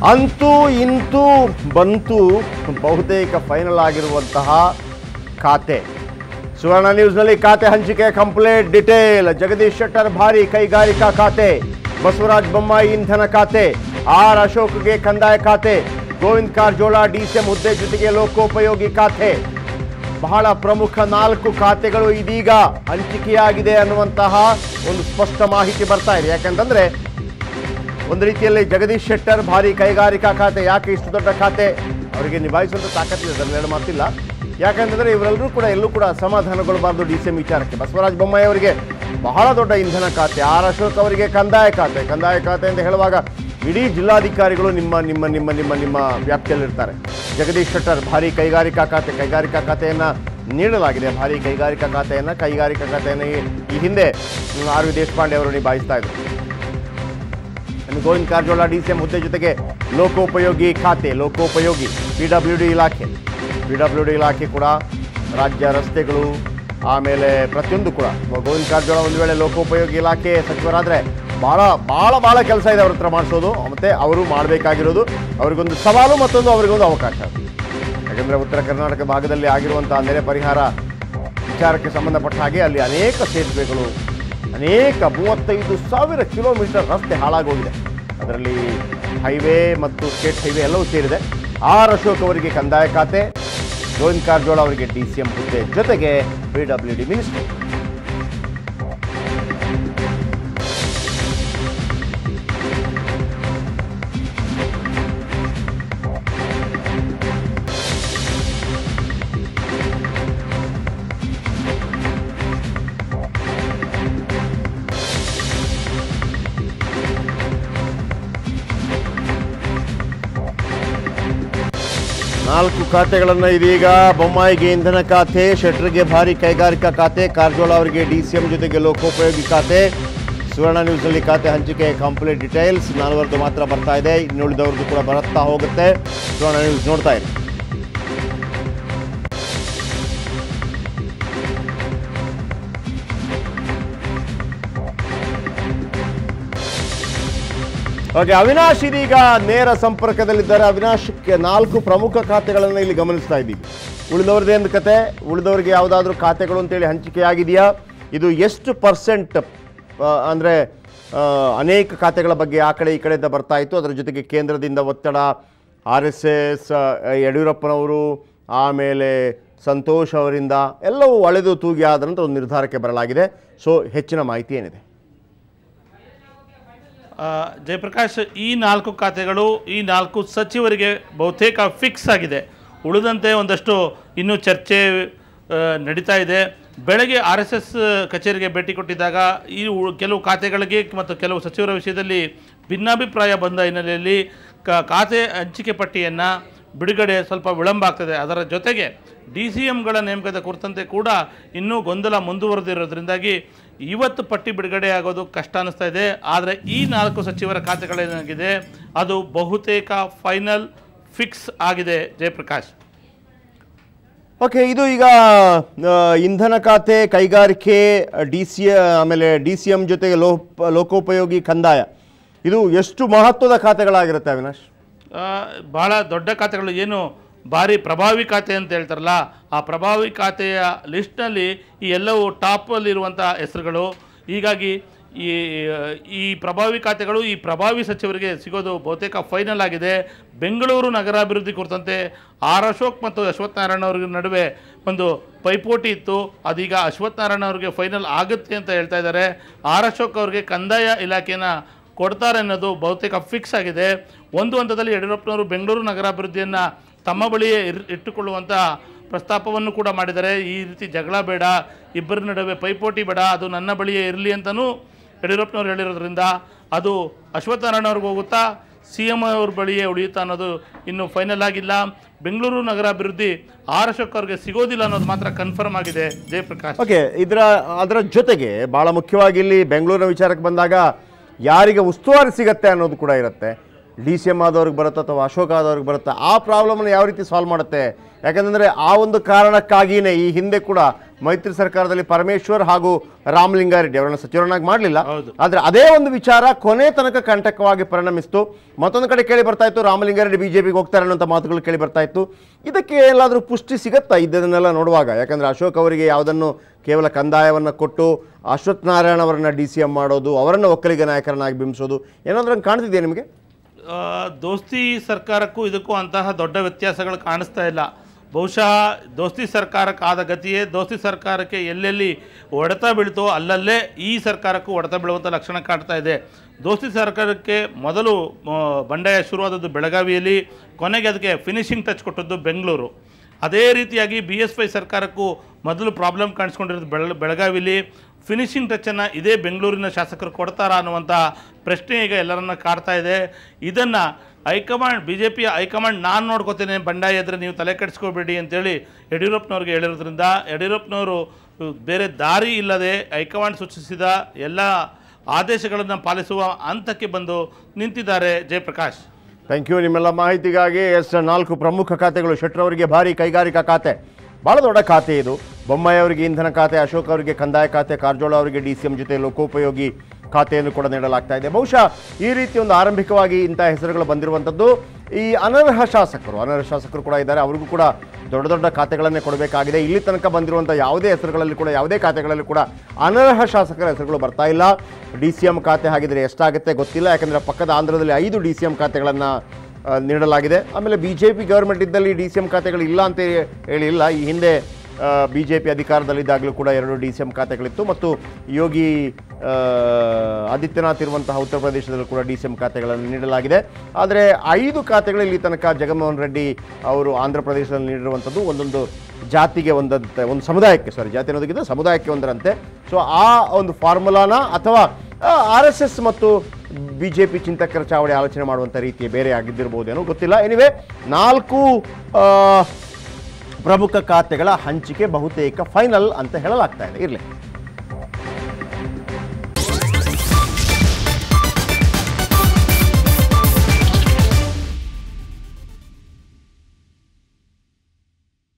ಅಂತೂ ಇಂತೂ ಬಂತು ಬಹುತೇಕ ಫೈನಲ್ ಆಗಿರುವಂತಹ ಖಾತೆ ಸುವರ್ಣ ನ್ಯೂಸ್ನಲ್ಲಿ ಖಾತೆ ಹಂಚಿಕೆ ಕಂಪ್ಲೇಂಟ್ ಡಿಟೇಲ್ ಜಗದೀಶ್ ಶೆಟ್ಟರ್ ಭಾರಿ ಕೈಗಾರಿಕಾ ಖಾತೆ ಬಸವರಾಜ ಬೊಮ್ಮಾಯಿ ಇಂಧನ ಖಾತೆ ಆರ್ ಅಶೋಕ್ಗೆ ಕಂದಾಯ ಖಾತೆ ಗೋವಿಂದ್ ಕಾರಜೋಳ ಡಿಸಿಎಂ ಹುದ್ದೆ ಜೊತೆಗೆ ಲೋಕೋಪಯೋಗಿ ಖಾತೆ ಬಹಳ ಪ್ರಮುಖ ನಾಲ್ಕು ಖಾತೆಗಳು ಇದೀಗ ಹಂಚಿಕೆಯಾಗಿದೆ ಅನ್ನುವಂತಹ ಒಂದು ಸ್ಪಷ್ಟ ಮಾಹಿತಿ ಬರ್ತಾ ಇದೆ ಯಾಕಂತಂದ್ರೆ ಒಂದು ರೀತಿಯಲ್ಲಿ ಜಗದೀಶ್ ಶೆಟ್ಟರ್ ಭಾರಿ ಕೈಗಾರಿಕಾ ಖಾತೆ ಯಾಕೆ ಇಷ್ಟು ದೊಡ್ಡ ಖಾತೆ ಅವರಿಗೆ ನಿಭಾಯಿಸುವಂಥ ತಾಕತ್ತಿದೆ ಅದರಲ್ಲಿ ಎರಡು ಮಾತಿಲ್ಲ ಯಾಕಂತಂದ್ರೆ ಇವರೆಲ್ಲರೂ ಕೂಡ ಎಲ್ಲೂ ಕೂಡ ಅಸಮಾಧಾನಗೊಳ್ಳಬಾರ್ದು ಡಿ ಸಿ ಎಂ ವಿಚಾರಕ್ಕೆ ಬಸವರಾಜ ಬೊಮ್ಮಾಯಿ ಅವರಿಗೆ ಬಹಳ ದೊಡ್ಡ ಇಂಧನ ಖಾತೆ ಆರ್ ಅಶೋಕ್ ಅವರಿಗೆ ಕಂದಾಯ ಖಾತೆ ಕಂದಾಯ ಖಾತೆ ಅಂತ ಹೇಳುವಾಗ ಇಡೀ ಜಿಲ್ಲಾಧಿಕಾರಿಗಳು ನಿಮ್ಮ ನಿಮ್ಮ ನಿಮ್ಮ ನಿಮ್ಮ ನಿಮ್ಮ ವ್ಯಾಪ್ತಿಯಲ್ಲಿರ್ತಾರೆ ಜಗದೀಶ್ ಶೆಟ್ಟರ್ ಭಾರಿ ಕೈಗಾರಿಕಾ ಖಾತೆ ಕೈಗಾರಿಕಾ ಖಾತೆಯನ್ನು ನೀಡಲಾಗಿದೆ ಭಾರಿ ಕೈಗಾರಿಕಾ ಖಾತೆಯನ್ನು ಕೈಗಾರಿಕಾ ಖಾತೆಯನ್ನು ಈ- ಈ ಹಿಂದೆ ಹ್ಮ್, ಆರ್ ವಿ ದೇಶಪಾಂಡೆ ಅವರು ನಿಭಾಯಿಸ್ತಾ ಇದ್ರು ಇನ್ನು Govind Karajol D C M ಹುದ್ದೆ ಜೊತೆಗೆ ಲೋಕೋಪಯೋಗಿ ಖಾತೆ ಲೋಕೋಪಯೋಗಿ ಪಿ ಡಬ್ಲ್ಯೂ ಡಿ ಇಲಾಖೆ ಪಿ ಡಬ್ಲ್ಯೂ ಡಿ ಇಲಾಖೆ ಕೂಡ ರಾಜ್ಯ ರಸ್ತೆಗಳು ಆಮೇಲೆ ಪ್ರತಿಯೊಂದು ಕೂಡ ಗೋವಿಂದ್ ಕಾರಜೋಳ ಒಂದು ವೇಳೆ ಲೋಕೋಪಯೋಗಿ ಇಲಾಖೆ ಸಚಿವರಾದರೆ ಭಾಳ ಭಾಳ ಭಾಳ ಕೆಲಸ ಇದೆ ಅವ್ರ ಹತ್ರ ಮಾಡಿಸೋದು ಮತ್ತು ಅವರು ಮಾಡಬೇಕಾಗಿರೋದು ಅವರಿಗೊಂದು ಸವಾಲು ಮತ್ತೊಂದು ಅವರಿಗೊಂದು ಅವಕಾಶ ಯಾಕಂದರೆ ಉತ್ತರ ಕರ್ನಾಟಕ ಭಾಗದಲ್ಲಿ ಆಗಿರುವಂಥ ನೆರೆ ಪರಿಹಾರ ವಿಚಾರಕ್ಕೆ ಸಂಬಂಧಪಟ್ಟ ಹಾಗೆ ಅಲ್ಲಿ ಅನೇಕ ಸೇತುವೆಗಳು ಅನೇಕ ಮೂವತ್ತೈದು ಸಾವಿರ ಕಿಲೋಮೀಟರ್ ರಸ್ತೆ ಹಾಳಾಗೋಗಿದೆ ಅದರಲ್ಲಿ ಹೈವೇ ಮತ್ತು ಸ್ಟೇಟ್ ಹೈವೇ ಎಲ್ಲವೂ ಸೇರಿದೆ ಆರ್ ಅಶೋಕ್ ಅವರಿಗೆ ಕಂದಾಯ ಖಾತೆ ಗೋವಿಂದ್ ಕಾರಜೋಳ ಅವರಿಗೆ ಡಿ ಸಿ ಎಂ ಹುದ್ದೆ ಜೊತೆಗೆ ಪಿ ಡಬ್ಲ್ಯೂ ಡಿ ಮಿನಿಸ್ಟರ್ ನಾಲ್ಕು ಖಾತೆಗಳನ್ನು ಇದೀಗ ಬೊಮ್ಮಾಯಿಗೆ ಇಂಧನ ಖಾತೆ ಶೆಟ್ರಿಗೆ ಭಾರಿ ಕೈಗಾರಿಕಾ ಖಾತೆ ಕಾರಜೋಳ ಅವರಿಗೆ ಡಿ ಸಿ ಎಂ ಜೊತೆಗೆ ಲೋಕೋಪಯೋಗಿ ಖಾತೆ ಸುವರ್ಣ ನ್ಯೂಸ್ನಲ್ಲಿ ಖಾತೆ ಹಂಚಿಕೆ ಕಂಪ್ಲೀಟ್ ಡೀಟೇಲ್ಸ್ ನಾಲ್ವರದ್ದು ಮಾತ್ರ ಬರ್ತಾ ಇದೆ ಇನ್ನುಳಿದವ್ರದ್ದು ಕೂಡ ಬರುತ್ತಾ ಹೋಗುತ್ತೆ ಸುವರ್ಣ ನ್ಯೂಸ್ ನೋಡ್ತಾ ಇರಿ ಓಕೆ ಅವಿನಾಶ್ ಇದೀಗ ನೇರ ಸಂಪರ್ಕದಲ್ಲಿದ್ದಾರೆ ಅವಿನಾಶ್ಗೆ ನಾಲ್ಕು ಪ್ರಮುಖ ಖಾತೆಗಳನ್ನು ಇಲ್ಲಿ ಗಮನಿಸ್ತಾ ಇದ್ದೀವಿ ಉಳಿದವ್ರದ್ದೇನು ಕತೆ ಉಳಿದವ್ರಿಗೆ ಯಾವುದಾದ್ರೂ ಖಾತೆಗಳು ಅಂತೇಳಿ ಹಂಚಿಕೆ ಆಗಿದೆಯಾ ಇದು ಎಷ್ಟು ಪರ್ಸೆಂಟ್ ಅಂದರೆ ಅನೇಕ ಖಾತೆಗಳ ಬಗ್ಗೆ ಆ ಕಡೆ ಈ ಕಡೆಯಿಂದ ಬರ್ತಾ ಇತ್ತು ಅದರ ಜೊತೆಗೆ ಕೇಂದ್ರದಿಂದ ಒತ್ತಡ ಆರ್ ಎಸ್ ಎಸ್ ಯಡಿಯೂರಪ್ಪನವರು ಆಮೇಲೆ ಸಂತೋಷ್ ಅವರಿಂದ ಎಲ್ಲವೂ ಒಳೆದು ತೂಗಿ ಆದ ನಂತರ ಒಂದು ನಿರ್ಧಾರಕ್ಕೆ ಬರಲಾಗಿದೆ ಸೊ ಹೆಚ್ಚಿನ ಮಾಹಿತಿ ಏನಿದೆ ಆ, ಜಯಪ್ರಕಾಶ್ ಈ ನಾಲ್ಕು ಖಾತೆಗಳು ಈ ನಾಲ್ಕು ಸಚಿವರಿಗೆ ಬಹುತೇಕ ಫಿಕ್ಸ್ ಆಗಿದೆ ಉಳಿದಂತೆ ಒಂದಷ್ಟು ಇನ್ನೂ ಚರ್ಚೆ ಆ, ನಡೀತಾ ಇದೆ ಬೆಳಗ್ಗೆ ಆರ್ ಎಸ್ ಎಸ್ ಕಚೇರಿಗೆ ಭೇಟಿ ಕೊಟ್ಟಿದ್ದಾಗ ಈ ಉ- ಕೆಲವು ಖಾತೆಗಳಿಗೆ ಮತ್ತು ಕೆಲವು ಸಚಿವರ ವಿಷಯದಲ್ಲಿ ಭಿನ್ನಾಭಿಪ್ರಾಯ ಬಂದ ಹಿನ್ನೆಲೆಯಲ್ಲಿ ಕ ಖಾತೆ ಹಂಚಿಕೆ ಪಟ್ಟಿಯನ್ನು ಬಿಡುಗಡೆ ಸ್ವಲ್ಪ ವಿಳಂಬ ಆಗ್ತದೆ ಅದರ ಜೊತೆಗೆ ಡಿ ಸಿ ಎಮ್ಗಳ ನೇಮಕದ ಕುರಿತಂತೆ ಕೂಡ ಇನ್ನೂ ಗೊಂದಲ ಮುಂದುವರೆದಿರೋದ್ರಿಂದಾಗಿ ಇವತ್ತು ಪಟ್ಟಿ ಬಿಡುಗಡೆ ಆಗೋದು ಕಷ್ಟ ಅನ್ನಿಸ್ತಾ ಇದೆ ಆದರೆ ಈ ನಾಲ್ಕು ಸಚಿವರ ಖಾತೆಗಳೇನಾಗಿದೆ ಅದು ಬಹುತೇಕ ಫೈನಲ್ ಫಿಕ್ಸ್ ಆಗಿದೆ ಜಯಪ್ರಕಾಶ್ ಓಕೆ ಇದು ಈಗ ಆ, ಇಂಧನ ಖಾತೆ ಕೈಗಾರಿಕೆ ಡಿ ಸಿ ಆಮೇಲೆ ಡಿ ಸಿ ಎಂ ಜೊತೆಗೆ ಲೋ ಲೋಕೋಪಯೋಗಿ ಕಂದಾಯ ಇದು ಎಷ್ಟು ಮಹತ್ವದ ಖಾತೆಗಳಾಗಿರುತ್ತೆ ಅವಿನಾಶ್ ಆ, ಬಹಳ ದೊಡ್ಡ ಖಾತೆಗಳು ಏನು ಭಾರಿ ಪ್ರಭಾವಿ ಖಾತೆ ಅಂತ ಹೇಳ್ತಾರಲ್ಲ ಆ ಪ್ರಭಾವಿ ಖಾತೆಯ ಲಿಸ್ಟ್ನಲ್ಲಿ ಈ ಎಲ್ಲವೂ ಟಾಪಲ್ಲಿರುವಂಥ ಹೆಸರುಗಳು ಹೀಗಾಗಿ ಈ ಈ ಪ್ರಭಾವಿ ಖಾತೆಗಳು ಈ ಪ್ರಭಾವಿ ಸಚಿವರಿಗೆ ಸಿಗೋದು ಬಹುತೇಕ ಫೈನಲ್ ಆಗಿದೆ ಬೆಂಗಳೂರು ನಗರಾಭಿವೃದ್ಧಿ ಕುರಿತಂತೆ ಆರ್ ಅಶೋಕ್ ಮತ್ತು ಅಶ್ವಥ್ ನಾರಾಯಣ ಅವ್ರ ನಡುವೆ ಒಂದು ಪೈಪೋಟಿ ಇತ್ತು ಅದೀಗ ಅಶ್ವಥ್ ನಾರಾಯಣ ಅವ್ರಿಗೆ ಫೈನಲ್ ಆಗುತ್ತೆ ಅಂತ ಹೇಳ್ತಾ ಇದ್ದಾರೆ ಆರ್ ಅಶೋಕ್ ಅವ್ರಿಗೆ ಕಂದಾಯ ಇಲಾಖೆನ ಕೊಡ್ತಾರೆ ಅನ್ನೋದು ಬಹುತೇಕ ಫಿಕ್ಸ್ ಆಗಿದೆ ಒಂದು ಹಂತದಲ್ಲಿ ಯಡಿಯೂರಪ್ಪನವರು ಬೆಂಗಳೂರು ನಗರಾಭಿವೃದ್ಧಿಯನ್ನು ತಮ್ಮ ಬಳಿಯೇ ಇರ್ ಇಟ್ಟುಕೊಳ್ಳುವಂಥ ಪ್ರಸ್ತಾಪವನ್ನು ಕೂಡ ಮಾಡಿದ್ದಾರೆ ಈ ರೀತಿ ಜಗಳ ಬೇಡ ಇಬ್ಬರ ನಡುವೆ ಪೈಪೋಟಿ ಬೇಡ ಅದು ನನ್ನ ಬಳಿಯೇ ಇರಲಿ ಅಂತಲೂ ಯಡಿಯೂರಪ್ಪನವ್ರು ಹೇಳಿರೋದ್ರಿಂದ ಅದು ಅಶ್ವತ್ಥನಾರಾಯಣ ಅವ್ರಿಗೆ ಹೋಗುತ್ತಾ ಸಿ ಎಮ್ ಅವ್ರ ಬಳಿಯೇ ಉಳಿಯುತ್ತಾ ಅನ್ನೋದು ಇನ್ನೂ ಫೈನಲ್ ಆಗಿಲ್ಲ ಬೆಂಗಳೂರು ನಗರಾಭಿವೃದ್ಧಿ ಆರ್ ಅಶೋಕ್ ಅವ್ರಿಗೆ ಸಿಗೋದಿಲ್ಲ ಅನ್ನೋದು ಮಾತ್ರ ಕನ್ಫರ್ಮ್ ಆಗಿದೆ ಜಯಪ್ರಕಾಶ್ ಓಕೆ ಇದರ ಅದರ ಜೊತೆಗೆ ಭಾಳ ಮುಖ್ಯವಾಗಿ ಇಲ್ಲಿ ಬೆಂಗಳೂರಿನ ವಿಚಾರಕ್ಕೆ ಬಂದಾಗ ಯಾರಿಗೆ ಉಸ್ತುವಾರಿ ಸಿಗತ್ತೆ ಅನ್ನೋದು ಕೂಡ ಇರುತ್ತೆ ಡಿ ಸಿ ಎಮ್ ಆದವ್ರಿಗೆ ಬರುತ್ತೆ ಅಥವಾ ಅಶೋಕ್ ಆದವ್ರಿಗೆ ಬರುತ್ತೆ ಆ ಪ್ರಾಬ್ಲಮ್ನ ಯಾವ ರೀತಿ ಸಾಲ್ವ್ ಮಾಡುತ್ತೆ ಯಾಕಂದರೆ ಆ ಒಂದು ಕಾರಣಕ್ಕಾಗಿಯೇ ಈ ಹಿಂದೆ ಕೂಡ ಮೈತ್ರಿ ಸರ್ಕಾರದಲ್ಲಿ ಪರಮೇಶ್ವರ್ ಹಾಗೂ ರಾಮಲಿಂಗಾರೆಡ್ಡಿ ಅವರನ್ನ ಸಚಿವರನ್ನಾಗಿ ಮಾಡಲಿಲ್ಲ ಹೌದು. ಆದ್ರೆ ಅದೇ ಒಂದು ವಿಚಾರ ಕೊನೆ ತನಕ ಕಂಟಕವಾಗಿ ಪರಿಣಮಿಸ್ತು ಮತ್ತೊಂದು ಕಡೆ ಕೇಳಿ ಬರ್ತಾ ಇತ್ತು ರಾಮಲಿಂಗಾರೆಡ್ಡಿ ಬಿಜೆಪಿಗೆ ಹೋಗ್ತಾರೆ ಅನ್ನೋಂಥ ಮಾತುಗಳು ಕೇಳಿ ಬರ್ತಾ ಇತ್ತು ಇದಕ್ಕೆ ಎಲ್ಲಾದರೂ ಪುಷ್ಟಿ ಸಿಗತ್ತಾ ಇದನ್ನೆಲ್ಲ ನೋಡುವಾಗ ಯಾಕಂದ್ರೆ ಅಶೋಕ್ ಅವರಿಗೆ ಯಾವುದನ್ನು ಕೇವಲ ಕಂದಾಯವನ್ನು ಕೊಟ್ಟು ಅಶ್ವಥ್ ನಾರಾಯಣ ಅವರನ್ನ ಡಿ ಸಿ ಎಂ ಮಾಡೋದು ಅವರನ್ನು ಒಕ್ಕಲಿಗ ನಾಯಕರನ್ನಾಗಿ ಬಿಂಬಿಸೋದು ಏನಾದ್ರೂ ಹಂಗೆ ಕಾಣ್ತಿದೆಯಾ ನಿಮಗೆ ಆ, ದೋಸ್ತಿ ಸರ್ಕಾರಕ್ಕೂ ಇದಕ್ಕೂ ಅಂತಹ ದೊಡ್ಡ ವ್ಯತ್ಯಾಸಗಳು ಕಾಣಿಸ್ತಾ ಇಲ್ಲ ಬಹುಶಃ ದೋಸ್ತಿ ಸರ್ಕಾರಕ್ಕಾದ ಗತಿಯೇ ದೋಸ್ತಿ ಸರ್ಕಾರಕ್ಕೆ ಎಲ್ಲೆಲ್ಲಿ ಹೊಡೆತ ಬೀಳ್ತೋ ಅಲ್ಲಲ್ಲೇ ಈ ಸರ್ಕಾರಕ್ಕೂ ಹೊಡೆತ ಬೀಳುವಂಥ ಲಕ್ಷಣ ಕಾಣ್ತಾ ಇದೆ ದೋಸ್ತಿ ಸರ್ಕಾರಕ್ಕೆ ಮೊದಲು ಆ, ಬಂಡಾಯ ಶುರುವಾದದ್ದು ಬೆಳಗಾವಿಯಲ್ಲಿ ಕೊನೆಗೆ ಅದಕ್ಕೆ ಫಿನಿಶಿಂಗ್ ಟಚ್ ಕೊಟ್ಟದ್ದು ಬೆಂಗಳೂರು ಅದೇ ರೀತಿಯಾಗಿ ಬಿ ಎಸ್ ವೈ ಸರ್ಕಾರಕ್ಕೂ ಮೊದಲು ಪ್ರಾಬ್ಲಮ್ ಕಾಣಿಸ್ಕೊಂಡಿರೋದು ಬೆಳ ಬೆಳಗಾವಿಲಿ ಫಿನಿಶಿಂಗ್ ಟಚ್ಚನ್ನು ಇದೇ ಬೆಂಗಳೂರಿನ ಶಾಸಕರು ಕೊಡ್ತಾರಾ ಅನ್ನುವಂಥ ಪ್ರಶ್ನೆ ಈಗ ಎಲ್ಲರನ್ನ ಕಾಡ್ತಾ ಇದೆ ಇದನ್ನು ಹೈಕಮಾಂಡ್ ಬಿ ಜೆ ಪಿಯ ಹೈಕಮಾಂಡ್ ನಾನು ನೋಡ್ಕೋತೇನೆ ಬಂಡಾಯ ಇದ್ದರೆ ನೀವು ತಲೆ ಕೆಡಿಸ್ಕೋಬೇಡಿ ಅಂತೇಳಿ ಯಡಿಯೂರಪ್ಪನವ್ರಿಗೆ ಹೇಳಿರೋದ್ರಿಂದ ಯಡಿಯೂರಪ್ಪನವರು ಬೇರೆ ದಾರಿ ಇಲ್ಲದೆ ಹೈಕಮಾಂಡ್ ಸೂಚಿಸಿದ ಎಲ್ಲ ಆದೇಶಗಳನ್ನು ಪಾಲಿಸುವ ಹಂತಕ್ಕೆ ಬಂದು ನಿಂತಿದ್ದಾರೆ ಜಯಪ್ರಕಾಶ್ ಥ್ಯಾಂಕ್ ಯು ನಿಮ್ಮೆಲ್ಲ ಮಾಹಿತಿಗಾಗಿ ಎಸ್ ನಾಲ್ಕು ಪ್ರಮುಖ ಖಾತೆಗಳು ಶೆಟ್ಟರ್ ಅವರಿಗೆ ಭಾರಿ ಕೈಗಾರಿಕಾ ಖಾತೆ ಭಾಳ ದೊಡ್ಡ ಖಾತೆ ಇದು ಬೊಮ್ಮಾಯಿ ಅವರಿಗೆ ಇಂಧನ ಖಾತೆ ಅಶೋಕ್ ಅವರಿಗೆ ಕಂದಾಯ ಖಾತೆ ಕಾರಜೋಳ ಅವರಿಗೆ ಡಿ ಸಿ ಎಂ ಜೊತೆ ಲೋಕೋಪಯೋಗಿ ಖಾತೆಯನ್ನು ಕೂಡ ನೀಡಲಾಗ್ತಾ ಇದೆ ಬಹುಶಃ ಈ ರೀತಿ ಒಂದು ಆರಂಭಿಕವಾಗಿ ಇಂಥ ಹೆಸರುಗಳು ಬಂದಿರುವಂಥದ್ದು ಈ ಅನರ್ಹ ಶಾಸಕರು ಅನರ್ಹ ಶಾಸಕರು ಕೂಡ ಇದ್ದಾರೆ ಅವ್ರಿಗೂ ಕೂಡ ದೊಡ್ಡ ದೊಡ್ಡ ಖಾತೆಗಳನ್ನೇ ಕೊಡಬೇಕಾಗಿದೆ ಇಲ್ಲಿ ತನಕ ಬಂದಿರುವಂಥ ಯಾವುದೇ ಹೆಸರುಗಳಲ್ಲಿ ಕೂಡ ಯಾವುದೇ ಖಾತೆಗಳಲ್ಲಿ ಕೂಡ ಅನರ್ಹ ಶಾಸಕರ ಹೆಸರುಗಳು ಬರ್ತಾ ಇಲ್ಲ ಡಿ ಸಿ ಎಂ ಖಾತೆ ಹಾಗಿದ್ರೆ ಎಷ್ಟಾಗುತ್ತೆ ಗೊತ್ತಿಲ್ಲ ಯಾಕಂದರೆ ಪಕ್ಕದ ಆಂಧ್ರದಲ್ಲಿ ಐದು ಡಿ ಸಿ ಎಂ ಖಾತೆಗಳನ್ನು ಆ, ನೀಡಲಾಗಿದೆ ಆಮೇಲೆ ಬಿ ಜೆ ಪಿ ಗೌರ್ಮೆಂಟ್ ಇದ್ದಲ್ಲಿ ಡಿ ಸಿ ಎಂ ಖಾತೆಗಳು ಇಲ್ಲ ಅಂತ ಹೇಳಿಲ್ಲ ಈ ಹಿಂದೆ ಬಿ ಜೆ ಪಿ ಅಧಿಕಾರದಲ್ಲಿದ್ದಾಗಲೂ ಕೂಡ ಎರಡು ಡಿ ಸಿ ಎಂ ಖಾತೆಗಳಿತ್ತು ಮತ್ತು ಯೋಗಿ ಆ, ಆದಿತ್ಯನಾಥ್ ಇರುವಂತಹ ಉತ್ತರ ಪ್ರದೇಶದಲ್ಲೂ ಕೂಡ ಡಿ ಸಿ ಎಂ ಖಾತೆಗಳನ್ನು ನೀಡಲಾಗಿದೆ ಆದರೆ ಐದು ಖಾತೆಗಳು ಇಲ್ಲಿ ತನಕ ಜಗನ್ಮೋಹನ್ ರೆಡ್ಡಿ ಅವರು ಆಂಧ್ರ ಪ್ರದೇಶದಲ್ಲಿ ನೀಡಿರುವಂಥದ್ದು ಒಂದೊಂದು ಜಾತಿಗೆ ಒಂದಂತೆ ಒಂದು ಸಮುದಾಯಕ್ಕೆ ಸಾರಿ ಜಾತಿ ಅನ್ನೋದಕ್ಕಿಂತ ಸಮುದಾಯಕ್ಕೆ ಒಂದರಂತೆ ಸೊ ಆ ಒಂದು ಫಾರ್ಮುಲಾನ ಅಥವಾ ಆರ್ ಎಸ್ ಎಸ್ ಮತ್ತು ಬಿ ಜೆ ಪಿ ಚಿಂತಕರ ಚಾವಡಿ ಆಲೋಚನೆ ಮಾಡುವಂಥ ರೀತಿ ಬೇರೆ ಆಗಿದ್ದಿರ್ಬೋದೇನೋ ಗೊತ್ತಿಲ್ಲ ಎನಿವೆ ನಾಲ್ಕು ಆ, ಪ್ರಮುಖ ಖಾತೆಗಳ ಹಂಚಿಕೆ ಬಹುತೇಕ ಫೈನಲ್ ಅಂತ ಹೇಳಲಾಗ್ತಾ ಇದೆ ಇರಲಿ